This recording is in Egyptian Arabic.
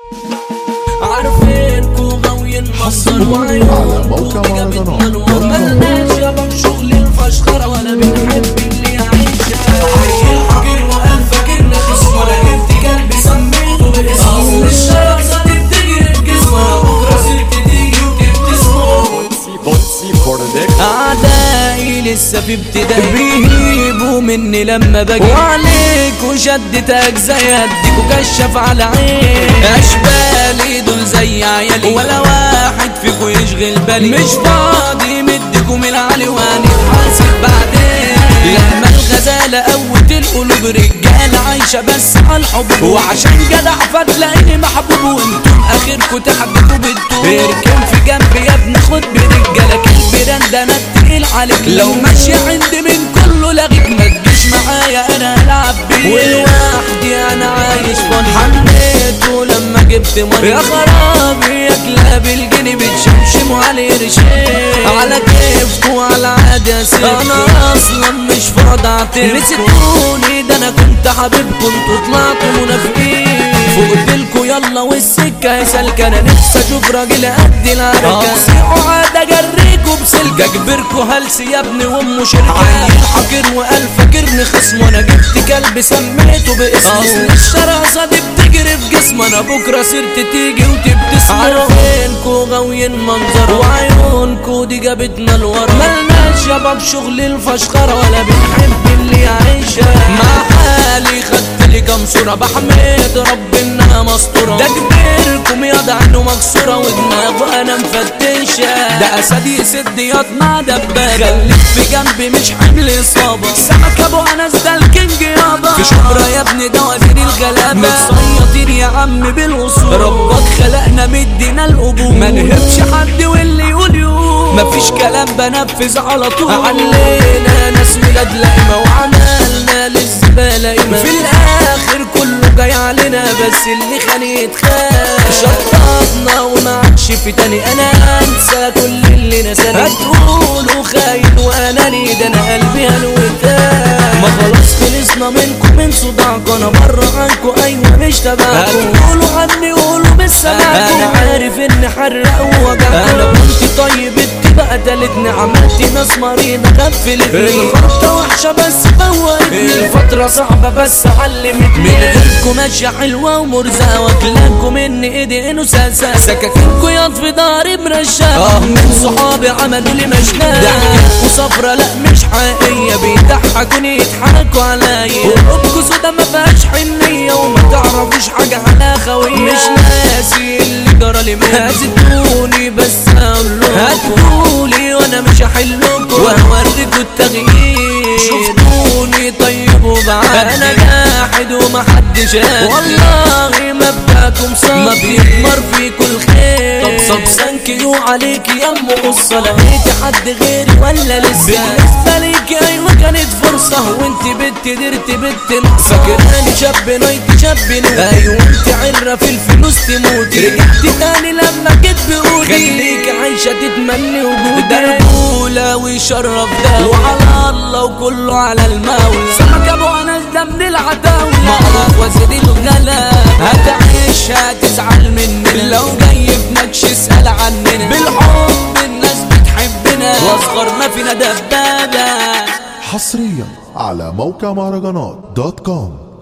عارفينكو غاويين مصر على وعيونكو موقع دي جابتنا مهرجانات. الورا ملناش يابا بشغل الفشخرة ولا بنحب اللي يعيشها عيل حقير وقال فاكرنا خصم ولا جبت كلب سميته باسمه الشرف زاد بتجري بجسمه بكرة سيرت تيجي وتبتسمه أعدائي لسه في ابتدائي بيهيبوا مني لما باجي وعليكوا شدت أجزاء يديكوا كشف على عين أشبالي دول زي عيالي ولا واحد فيكوا يشغل بالي مش فاضي مديكوا من العلي وهنتحاسب بعدين لما الغزالة قوت القلوب رجالة عايشة بس على الحب وعشان جدع فتلاقيني محبوب وانتم اخركوا تحبكوا بالطول اركن في جنبي يا ابني خد برجالك البراند انا التقيل عليك لو ماشي عندي من كله لغيك ما تجيش معايا انا هلعب بيه ولوحدي انا عايش فاضي حنيته لما جبت ماني يا خرابي يا كلاب الجني بتشمشموا على قرشين على كيفكوا على عادي يا ست انا اصلا مش فاضي اعترف نسيتوني ده انا كنت حبيبكم انتوا طلعتوا منافقين فقلتلكوا يلا والسكة سالكة انا نفسي اشوف راجل قد العركة اصيحوا عاد اجريكوا بسلكة اجبركوا هلس يا ابني وامه شركة عيل حقير وقال فاكرني خصم وانا جبت كلب سميته باسمه اصل الشراسة دي بتجري في جسمي انا بكرة سيرت تيجي وتبتسموا عارفينكوا غاويين منظر وعيونكوا دي جابتنا لورا ملناش يابا بشغل الفشخرة ولا بنحب اللي يعيشها مع حالي خدت لي كام صورة بحمد رب انها مستورة ده كبيركم ياض عنه مكسورة ودماغه انا مفتشة ده اسد يسد ياض مع دبابة خليك في جنبي مش حمل اصابة سمك ابو انس ده الكينج يابا في شبرا يا ابني ده وزير الغلابة متصيطين يا عم بالوصول ربك خلقنا مدينا القبول ما نهبش حد واللي يقول يقول مفيش كلام بنفذ على طول علينا ناس ولاد لائمة وعملنا للزبالة قيمة في الاخر كله جاي علينا بس اللي خاني يتخاف شطبنا وما عادش في تاني انا انسى كل اللي نساني هتقولوا خاين واناني ده انا قلبي هلوتان ما خلاص خلصنا منكم من صداعكم انا بره عنكم ايوه مش تبعكم هتقولوا عني قولوا بالسماعكم انا عارف اني حرق ووجعكم انا كنت طيب بقى قتلتني عملت ناس مريضة غفلتني الخطة وحشة بس فوقتني الفترة صعبة بس علمتني من غيركم ماشية حلوة ومرزقة واكلاكم من ايدي انوساسة سكاكينكوا ياض في ضهري مرشقة اه من صحابي عملوا لي مشنقة ضحكتكوا صفرة لا مش حقيقية بيضحكوني يضحكوا عليا قلوبكوا سودا ما فيهاش حنية وما تعرفوش حاجة على خوية مش ناسي اللي جرى لي هتدوني بس اقول لكم هتقولي وانا مش هحلكم وهوريكوا التغيير شفتوني طيب وبعد انا جاحد ومحدش قادر والله مبدأكم صافي ما بيضمر فيكوا الخير طب صب سانكيو عليكي يا ام قصة لقيتي حد غيري ولا لسه بالنسبة ليكي ايوه كانت فرصة وانت بنت درت بنت نقصة فاكراني شاب نايت شاب نوت ايوه انت عرة في الفلوس تموتي رجعت تاني لما جيت بقولي خليك عايشة تتمني وجودي ده رجولة ويشرف ده وعلى الله وكله على المولى سمك ابو انس ده من العتاولة معرف وزيد الغلا هتعيش هتزعل مننا لو جاي بنكش اسأل عننا بالحب الناس بتحبنا واصغر ما فينا دبابة حصريا على موقع مهرجانات دوت كوم